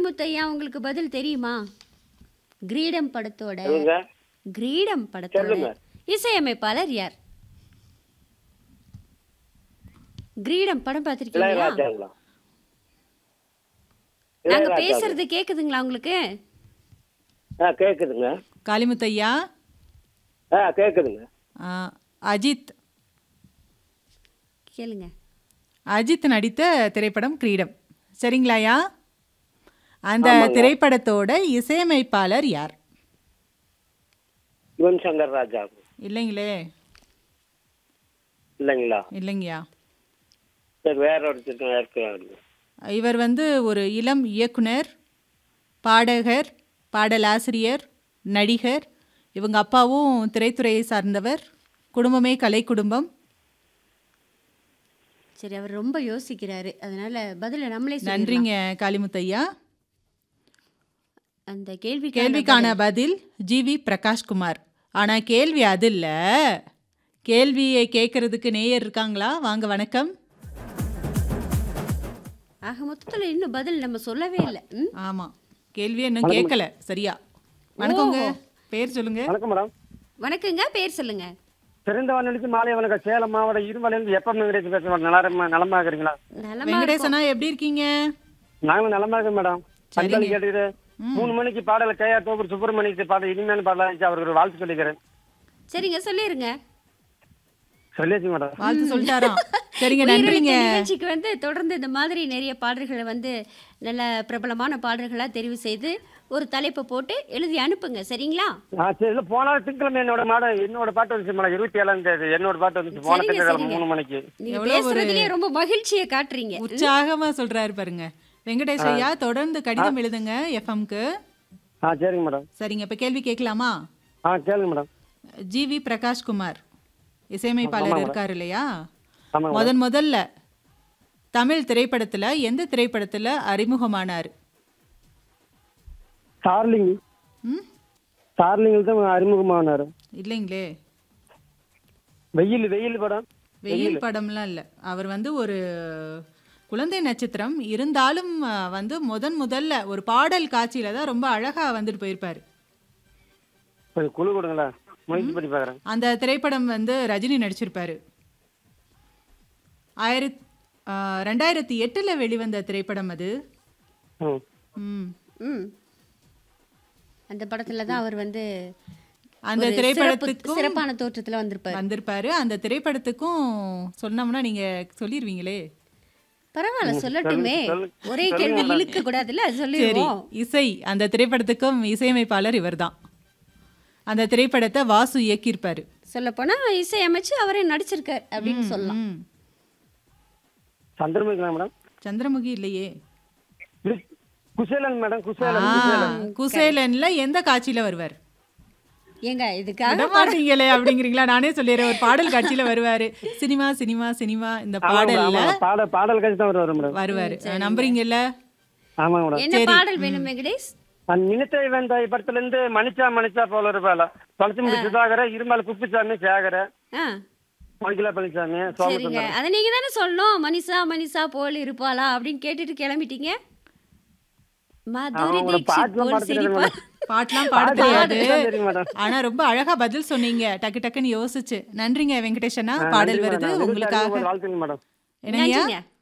காளிமுத்தையா உங்களுக்கு பதில் தெரியுமா கிரீடம் படத்தோட சொல்லுங்க கிரீடம் படத்தோட சொல்லுங்க. இசையமைப்பாளர் யார் கிரீடம் படம் பார்த்திருக்கீங்களா இளையராஜாங்களா நாங்க இளையராஜா. பேசுறது கேக்குதுங்களா உங்களுக்கு ஆ கேக்குதுங்க காளிமுத்தையா ஆ கேக்குதுங்க ஆ, அஜித் கேளுங்க அஜித் நடித்த திரைப்படம் கிரீடம் சரிங்களாயா அந்த திரைப்படத்தோட இசையமைப்பாளர் யார் யுவன் சங்கர் ராஜா இல்லைங்களே இல்லைங்களா இல்லைங்கய்யா சரி வேற ஒருத்தர் இருக்காங்க இவர் வந்து ஒரு இளம் இயக்குனர் பாடகர் பாடலாசிரியர் நடிகர் இவங்க அப்பாவும் திரைத்துறையை சார்ந்தவர் குடும்பமே கலை குடும்பம் சரி அவர் ரொம்ப யோசிக்கிறாரு அதனால பதில நம்மளே சொல்லிடலாம். நன்றிங்க காளிமுத்தையா அந்த கேள்வி கேள்விக்கான பதில் ஜிவி பிரகாஷ்குமார் ஆனா கேள்வி அது இல்ல கேள்வியை கேட்கறதுக்கு நேயர் இருக்காங்களா வாங்க வணக்கம் ஆக மொத்தத்துல இன்னும் பதில் நம்ம சொல்லவே இல்லை ம்? ஆமா கேள்வியை இன்னும் கேட்கல சரியா வணக்கங்க பேர் சொல்லுங்க வணக்கம் மேடம் வணக்கங்க பேர் சொல்லுங்க சிறந்த வானொலிக்கு மாலை வணக்கம் சேலம் மாவட்ட இருமலையிலிருந்து எப்ப கிடைச்சு பேசுறோம் நலமா நலமா இருக்கிறீங்களா நலமா வெங்கடேசனா எப்படி இருக்கீங்க நாங்களும் நலமா இருக்கோம் மேடம் பண்பாளி கேட்டுக்கிட்டு மூணு மணிக்கு பாடல கே ஆர் தோப்பூர் சுப்பிரமணியத்தை பாடல் இனிமையான பாடலாம் இருந்துச்சு அவருக்கு வாழ்த்து சொல்லிக்கிறேன் சரிங்க சொல்லிருங்க சொல்லியாச்சு மேடம் வாழ்த்து சொல்லிட்டாராம் சரிங்க உயிரெழுத்து நன்றிங்க நிகழ்ச்சிக்கு வந்து தொடர்ந்து இந்த மாதிரி நிறைய பாடல்களை வந்து நல்ல பிரபலமான பாடல்களா தெரிவு செய்து ஒரு தலைப்பை போட்டு எழுதி அனுப்புங்க சரிங்களா ஆ சரி இல்ல போன திங்கக்கிழமை என்னோட மாட என்னோட பாட்டு வந்துச்சு மேடம் இருபத்தி ஏழாம் தேதி என்னோட பாட்டு வந்துச்சு போன சரிங்க, திங்கக்கிழமை சரிங்க. மூணு மணிக்கு நீங்க எவ்வளவு ஒரு- பேசுறதுலயே ரொம்ப மகிழ்ச்சியை காட்டுறீங்க உற்சாகமா சொல்றாரு பாருங்க வெங்கடேஷ் ஐயா தொடர்ந்து கடிதம் எழுதுங்க எஃப்எம்க்கு ஆ சரிங்க மேடம் சரிங்க இப்ப கேள்வி கேட்கலாமா ஆ கேளுங்க மேடம் ஜிவி பிரகாஷ்குமார் இசையமைப்பாளர் இருக்காரு இல்லையா ஆமாங்க முதன் முதல்ல தமிழ் திரைப்படத்துல எந்த திரைப்படத்துல அறிமுகமானார் ஸ்டார்லிங் ம் ஸ்டார்லிங்கில் தான் அறிமுகமானாரு இல்லைங்களே வெயில் வெயில் படம் வெயில் படம்லாம் இல்லை அவர் வந்து ஒரு குழந்தை நட்சத்திரம் இருந்தாலும் அஹ், வந்து முதன் முதல்ல ஒரு பாடல் காட்சியில தான் ரொம்ப அழகா வந்துட்டு போயிருப்பாரு கொஞ்சம் குழு கொடுங்களேன் முயற்சி பண்ணி பார்க்குறேன் அந்த திரைப்படம் வந்து ரஜினி நடிச்சிருப்பாரு ஆயிரத் அஹ், ரெண்டாயிரத்தி எட்டுல வெளிவந்த திரைப்படம் அது ம் ம் ம் அந்த படத்துல தான் அவர் வந்து அந்த ஒரு சிறப்பு- திரைப்படத்துக்கும் சிறப்பான தோற்றத்துல வந்திருப்பாரு வந்திருப்பாரு அந்த திரைப்படத்துக்கும் சொன்னோம்னா நீங்க சொல்லிடுவீங்களே பரவாயில்ல சொல்லட்டுமே சொல்லு- ஒரே கேள்வி இழுக்க கூடாதுல்ல அது சரி சொல்லிடுவோம் இசை அந்த திரைப்படத்துக்கும் இசையமைப்பாளர் இவர்தான் அந்த திரைப்படத்தை வாசு இயக்கியிருப்பாரு சொல்ல போனா இசை அமைச்சு அவரே நடிச்சிருக்கார் அப்படின்னு சொல்லலாம் ம். சந்திரமுகிங்களா மேடம் சந்திரமுகி இல்லையே இது குசேலன் மேடம் குசேலன் ஆ, குசேலன்ல எந்த காட்சியில வருவார் ஏங்க இதுக்காக விட மாட்டீங்களே அப்படிங்கிறீங்களா நானே சொல்லிடுறேன் ஒரு பாடல் காட்சியில வருவாரு சினிமா சினிமா சினிமா இந்த பாடல்ல பாடல் பாடல் கட்சி தான் வருவார் மேடம் வருவாரு நம்புறீங்கல்ல ஆமாங்க மேடம் என்ன பாடல் வேணும் வெங்கடேஷ் அந்த நினைத்தை வெந்தாய் படத்துல இருந்து மணிச்சா மணிச்சா போல இருப்பாள தொலைச்சிமுடி சுதாகர இருமல் குப்பிச்சாமி சேகர ஆ மணிக்கலா பழனிசாமி சரிங்க சோமசுந்தரம் அதை நீங்க தானே சொல்லணும் மனிஷா மனிஷா போல் இருப்பாளா அப்படின்னு கேட்டுட்டு கிளம்பிட்டீங்க மதுரை அவங்களோட தீட்சித் பாட்டுலாம் போல் பாட தெரியாது சிரிப்பா மேடம். பாட்டெல்லாம் பாட தெரியாது தெரியும் மேடம் ஆனா ரொம்ப அழகா பதில் சொன்னீங்க டக்கு டக்குன்னு யோசிச்சு நன்றிங்க வெங்கடேஷனா பாடல் வருது உங்களுக்காக வாழ்த்துங்க மேடம் என்னங்கய்யா நன்றிங்க